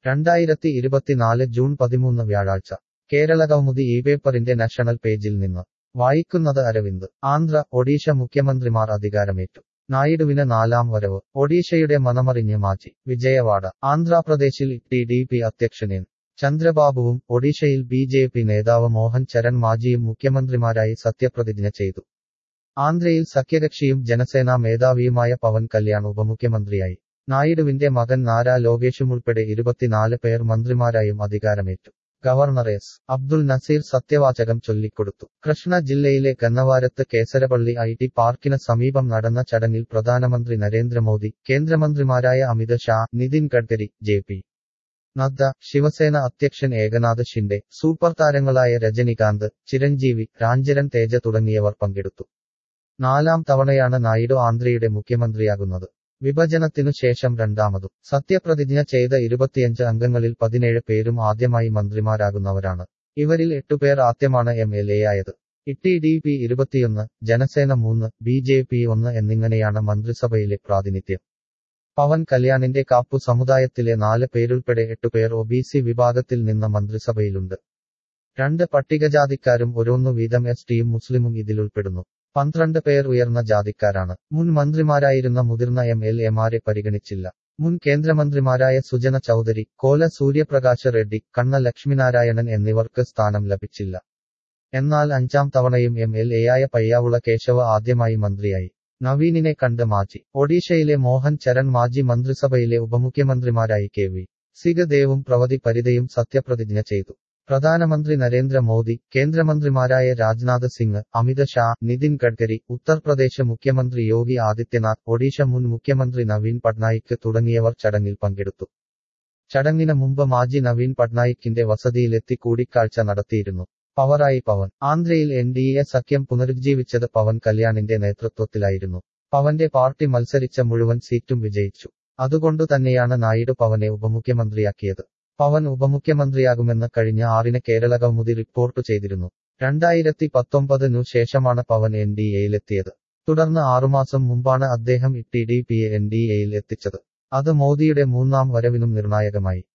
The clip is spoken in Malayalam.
രണ്ടായിരത്തി ഇരുപത്തിനാല് ജൂൺ പതിമൂന്ന് വ്യാഴാഴ്ച കേരള കൗമുദി ഈ പേപ്പറിന്റെ നാഷണൽ പേജിൽ നിന്ന് വായിക്കുന്നത് അരവിന്ദ് ആന്ധ്ര ഒഡീഷ മുഖ്യമന്ത്രിമാർ അധികാരമേറ്റു നായിഡുവിന് നാലാം വരവ് ഒഡീഷയുടെ മനമറിഞ്ഞ് മാറ്റി വിജയവാഡ ആന്ധ്രാപ്രദേശിൽ ടി ഡി പി അധ്യക്ഷനേൻ ചന്ദ്രബാബുവും ഒഡീഷയിൽ ബി ജെ പി നേതാവ് മോഹൻ ചരൺ മാജിയും മുഖ്യമന്ത്രിമാരായി സത്യപ്രതിജ്ഞ ചെയ്തു ആന്ധ്രയിൽ സഖ്യകക്ഷിയും ജനസേനാ മേധാവിയുമായ പവൻ കല്യാൺ ഉപമുഖ്യമന്ത്രിയായി നായിഡുവിന്റെ മകൻ നാരാ ലോകേഷുമുൾപ്പെടെ ഇരുപത്തിനാല് പേർ മന്ത്രിമാരായും അധികാരമേറ്റു ഗവർണർ എസ് അബ്ദുൽ നസീർ സത്യവാചകം ചൊല്ലിക്കൊടുത്തു കൃഷ്ണ ജില്ലയിലെ ഗന്നവാരത്ത് കേസരപള്ളി ഐ ടി പാർക്കിന് സമീപം നടന്ന ചടങ്ങിൽ പ്രധാനമന്ത്രി നരേന്ദ്രമോദി കേന്ദ്രമന്ത്രിമാരായ അമിത് ഷാ നിതിൻ ഗഡ്കരി ജെ പി നദ്ദ ശിവസേന അധ്യക്ഷൻ ഏകനാഥ് ഷിൻഡെ സൂപ്പർ താരങ്ങളായ രജനികാന്ത് ചിരഞ്ജീവി രാംചരൺ തേജ തുടങ്ങിയവർ പങ്കെടുത്തു നാലാം തവണയാണ് നായിഡു ആന്ധ്രയുടെ മുഖ്യമന്ത്രിയാകുന്നത് വിഭജനത്തിനു ശേഷം രണ്ടാമതും സത്യപ്രതിജ്ഞ ചെയ്ത ഇരുപത്തിയഞ്ച് അംഗങ്ങളിൽ പതിനേഴ് പേരും ആദ്യമായി മന്ത്രിമാരാകുന്നവരാണ് ഇവരിൽ എട്ടുപേർ ആദ്യമാണ് എം എൽ എ ആയത് ഇട്ടി ഡി പി ഇരുപത്തിയൊന്ന് ജനസേന മൂന്ന് ബി ജെ പി ഒന്ന് എന്നിങ്ങനെയാണ് മന്ത്രിസഭയിലെ പ്രാതിനിധ്യം പവൻ കല്യാണിന്റെ കാപ്പു സമുദായത്തിലെ നാല് പേരുൾപ്പെടെ എട്ടുപേർ ഒ ബി സി വിഭാഗത്തിൽ നിന്ന് മന്ത്രിസഭയിലുണ്ട് രണ്ട് പട്ടികജാതിക്കാരും ഓരോന്നു വീതം എസ് ടിയും മുസ്ലിമും ഇതിലുൾപ്പെടുന്നു പന്ത്രണ്ട് പേർ ഉയർന്ന ജാതിക്കാരാണ് മുൻ മന്ത്രിമാരായിരുന്ന മുതിർന്ന എം എൽ എമാരെ പരിഗണിച്ചില്ല മുൻ കേന്ദ്രമന്ത്രിമാരായ സുജന ചൌധരി കോല സൂര്യപ്രകാശ റെഡ്ഡി കണ്ണ ലക്ഷ്മിനാരായണൻ എന്നിവർക്ക് സ്ഥാനം ലഭിച്ചില്ല എന്നാൽ അഞ്ചാം തവണയും എം എൽ എയായ പയ്യാവുള കേശവ ആദ്യമായി മന്ത്രിയായി നവീനിനെ കണ്ട് മാറ്റി ഒഡീഷയിലെ മോഹൻ ചരൺ മാജി മന്ത്രിസഭയിലെ ഉപമുഖ്യമന്ത്രിമാരായി കെ വി സിഗദേവും പ്രവതി പരിതയും സത്യപ്രതിജ്ഞ ചെയ്തു പ്രധാനമന്ത്രി നരേന്ദ്രമോദി കേന്ദ്രമന്ത്രിമാരായ രാജ്നാഥ് സിംഗ് അമിത് ഷാ നിതിൻ ഗഡ്കരി ഉത്തർപ്രദേശ് മുഖ്യമന്ത്രി യോഗി ആദിത്യനാഥ് ഒഡീഷ മുൻ മുഖ്യമന്ത്രി നവീൻ പട്നായിക് തുടങ്ങിയവർ ചടങ്ങിൽ പങ്കെടുത്തു ചടങ്ങിന് മുമ്പ് മാജി നവീൻ പട്നായിക്കിന്റെ വസതിയിലെത്തി കൂടിക്കാഴ്ച നടത്തിയിരുന്നു പവറായി പവൻ ആന്ധ്രയിൽ എൻ ഡി എ സഖ്യം പുനരുജ്ജീവിച്ചത് പവൻ കല്യാണിന്റെ നേതൃത്വത്തിലായിരുന്നു പവന്റെ പാർട്ടി മത്സരിച്ച മുഴുവൻ സീറ്റും വിജയിച്ചു അതുകൊണ്ടു തന്നെയാണ് നായിഡു പവനെ ഉപമുഖ്യമന്ത്രിയാക്കിയത് പവൻ ഉപമുഖ്യമന്ത്രിയാകുമെന്ന് കഴിഞ്ഞ ആറിന് കേരള കൗമുദി റിപ്പോർട്ട് ചെയ്തിരുന്നു രണ്ടായിരത്തി പത്തൊമ്പതിനു ശേഷമാണ് പവൻ എൻ ഡി എയിലെത്തിയത് തുടർന്ന് ആറുമാസം മുമ്പാണ് അദ്ദേഹം ടി ഡി പിയെ എൻ ഡി എയിൽ എത്തിച്ചത് അത് മോദിയുടെ മൂന്നാം വരവിനും നിർണായകമായി